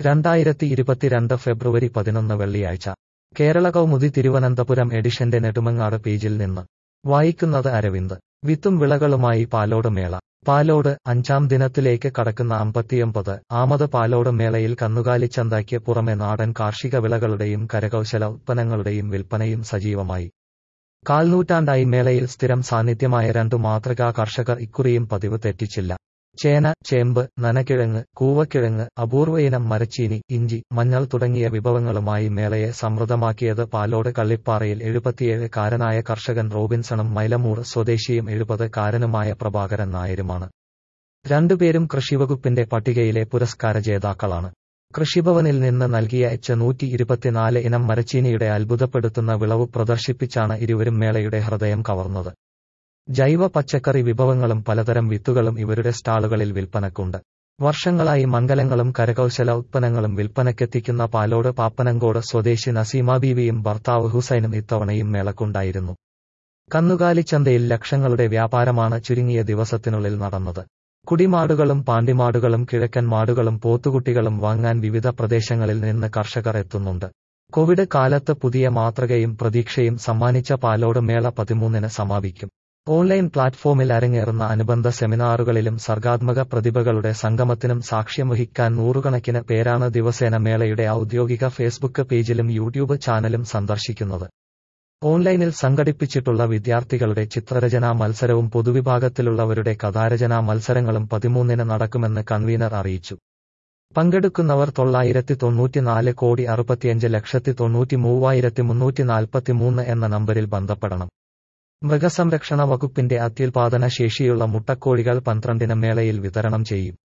രണ്ടായിരത്തി ഇരുപത്തിരണ്ട് ഫെബ്രുവരി പതിനൊന്ന് വെള്ളിയാഴ്ച കേരള കൗമുദി തിരുവനന്തപുരം എഡിഷന്റെ നെടുമങ്ങാട് പേജിൽ നിന്ന് വായിക്കുന്നത് അരവിന്ദ് വിത്തും വിളകളുമായി പാലോട് മേള പാലോട് അഞ്ചാം ദിനത്തിലേക്ക് കടക്കുന്ന അമ്പത്തിയൊമ്പത് ആമത് പാലോട് മേളയിൽ കന്നുകാലിച്ചന്തയ്ക്ക് പുറമെ നാടൻ കാർഷിക വിളകളുടെയും കരകൗശല ഉത്പന്നങ്ങളുടെയും വിൽപ്പനയും സജീവമായി കാൽനൂറ്റാണ്ടായി മേളയിൽ സ്ഥിരം സാന്നിധ്യമായ രണ്ടു മാതൃകാ കർഷകർ ഇക്കുറിയും പതിവ് തെറ്റിച്ചില്ല ചേന ചേമ്പ് നനക്കിഴങ്ങ് കൂവക്കിഴങ്ങ് അപൂർവയിനം മരച്ചീനി ഇഞ്ചി മഞ്ഞൾ തുടങ്ങിയ വിഭവങ്ങളുമായി മേളയെ സമൃദ്ധമാക്കിയത് പാലോട് കള്ളിപ്പാറയിൽ എഴുപത്തിയേഴ് കാരനായ കർഷകൻ റോബിൻസണും മൈലമൂർ സ്വദേശിയും എഴുപത് കാരനുമായ പ്രഭാകരൻ നായരുമാണ് രണ്ടുപേരും കൃഷിവകുപ്പിന്റെ പട്ടികയിലെ പുരസ്കാര ജേതാക്കളാണ് കൃഷിഭവനിൽ നിന്ന് നൽകിയ എച്ച് നൂറ്റി ഇരുപത്തിനാല് ഇനം മരച്ചീനിയുടെ അത്ഭുതപ്പെടുത്തുന്ന വിളവ് പ്രദർശിപ്പിച്ചാണ് ഇരുവരും മേളയുടെ ഹൃദയം കവർന്നത് ജൈവ പച്ചക്കറി വിഭവങ്ങളും പലതരം വിത്തുകളും ഇവരുടെ സ്റ്റാളുകളിൽ വിൽപ്പനക്കുണ്ട് വർഷങ്ങളായി മംഗലങ്ങളും കരകൗശല ഉത്പന്നങ്ങളും വിൽപ്പനക്കെത്തിക്കുന്ന പാലോട് പാപ്പനങ്കോട് സ്വദേശി നസീമ ബീവിയും ഭർത്താവ് ഹുസൈനും ഇത്തവണയും മേളക്കുണ്ടായിരുന്നു കന്നുകാലിച്ചന്തയിൽ ലക്ഷങ്ങളുടെ വ്യാപാരമാണ് ചുരുങ്ങിയ ദിവസത്തിനുള്ളിൽ നടന്നത് കുടിമാടുകളും പാണ്ടിമാടുകളും കിഴക്കൻ മാടുകളും പോത്തുകുട്ടികളും വാങ്ങാൻ വിവിധ പ്രദേശങ്ങളിൽ നിന്ന് കർഷകർ എത്തുന്നുണ്ട് കോവിഡ് കാലത്ത് പുതിയ മാതൃകയും പ്രതീക്ഷയും സമ്മാനിച്ച പാലോട് മേള പതിമൂന്നിന് സമാപിക്കും ഓൺലൈൻ പ്ലാറ്റ്ഫോമിൽ അരങ്ങേറുന്ന അനുബന്ധ സെമിനാറുകളിലും സർഗാത്മക പ്രതിഭകളുടെ സംഗമത്തിനും സാക്ഷ്യം വഹിക്കാൻ നൂറുകണക്കിന് പേരാണ് ദിവസേന മേളയുടെ ഔദ്യോഗിക ഫേസ്ബുക്ക് പേജിലും യൂട്യൂബ് ചാനലും സന്ദർശിക്കുന്നത് ഓൺലൈനിൽ സംഘടിപ്പിച്ചിട്ടുള്ള വിദ്യാർത്ഥികളുടെ ചിത്രരചനാ മത്സരവും പൊതുവിഭാഗത്തിലുള്ളവരുടെ കഥാരചനാ മത്സരങ്ങളും പതിമൂന്നിന് നടക്കുമെന്ന് കൺവീനർ അറിയിച്ചു പങ്കെടുക്കുന്നവർ തൊള്ളായിരത്തി തൊണ്ണൂറ്റിനാല് കോടി അറുപത്തിയഞ്ച് ലക്ഷത്തി തൊണ്ണൂറ്റി മൂവായിരത്തി മുന്നൂറ്റി നാൽപ്പത്തിമൂന്ന് എന്ന നമ്പരിൽ ബന്ധപ്പെടണം മൃഗസംരക്ഷണ വകുപ്പിന്റെ അത്യുൽപാദന ശേഷിയുള്ള മുട്ടക്കോഴികൾ പന്ത്രണ്ടിന് മേളയിൽ വിതരണം ചെയ്യും